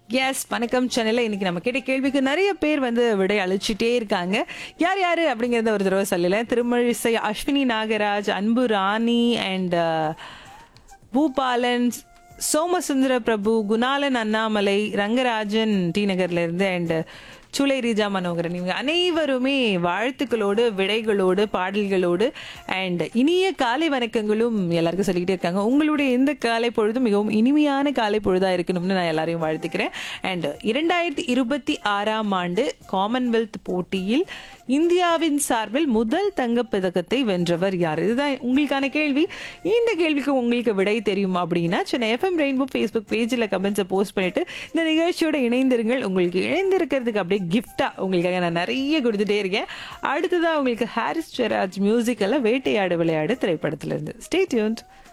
S வணக்கம் சென்னையில் இன்னைக்கு நம்ம கேட்ட கேள்விக்கு நிறைய பேர் வந்து விடை அழிச்சிட்டே இருக்காங்க யார் யாரு அப்படிங்கறத ஒரு தடவை சொல்லல திருமழிசை அஸ்வினி நாகராஜ் அன்பு ராணி அண்ட் பூபாலன் சோமசுந்தர பிரபு குணாலன் அண்ணாமலை ரங்கராஜன் டி நகர்ல இருந்து அண்ட் சுலை ரீஜா மனோகரன் இவங்க அனைவருமே வாழ்த்துக்களோடு விடைகளோடு பாடல்களோடு அண்ட் இனிய காலை வணக்கங்களும் எல்லாருக்கும் சொல்லிக்கிட்டே இருக்காங்க உங்களுடைய இந்த காலை பொழுதும் மிகவும் இனிமையான காலை பொழுதா இருக்கணும்னு நான் எல்லாரையும் வாழ்த்துக்கிறேன் அண்ட் இரண்டாயிரத்தி இருபத்தி ஆறாம் ஆண்டு காமன்வெல்த் போட்டியில் இந்தியாவின் சார்பில் முதல் தங்கப் பதக்கத்தை வென்றவர் யார் இதுதான் உங்களுக்கான கேள்வி இந்த கேள்விக்கு உங்களுக்கு விடை தெரியும் அப்படின்னா சென்னை எஃப்எம் ரெயின்போ ஃபேஸ்புக் பேஜில் கமெண்ட்ஸை போஸ்ட் பண்ணிட்டு இந்த நிகழ்ச்சியோட இணைந்திருங்கள் உங்களுக்கு இணைந்திருக்கிறதுக்கு அப்படியே கிஃப்டா உங்களுக்காக நான் நிறைய கொடுத்துட்டே இருக்கேன் அடுத்ததா உங்களுக்கு ஹாரிஸ் ஜெராஜ் மியூசிக்கெல்லாம் வேட்டையாடு விளையாடு திரைப்படத்துல இருந்து ஸ்டே டியூன்ட்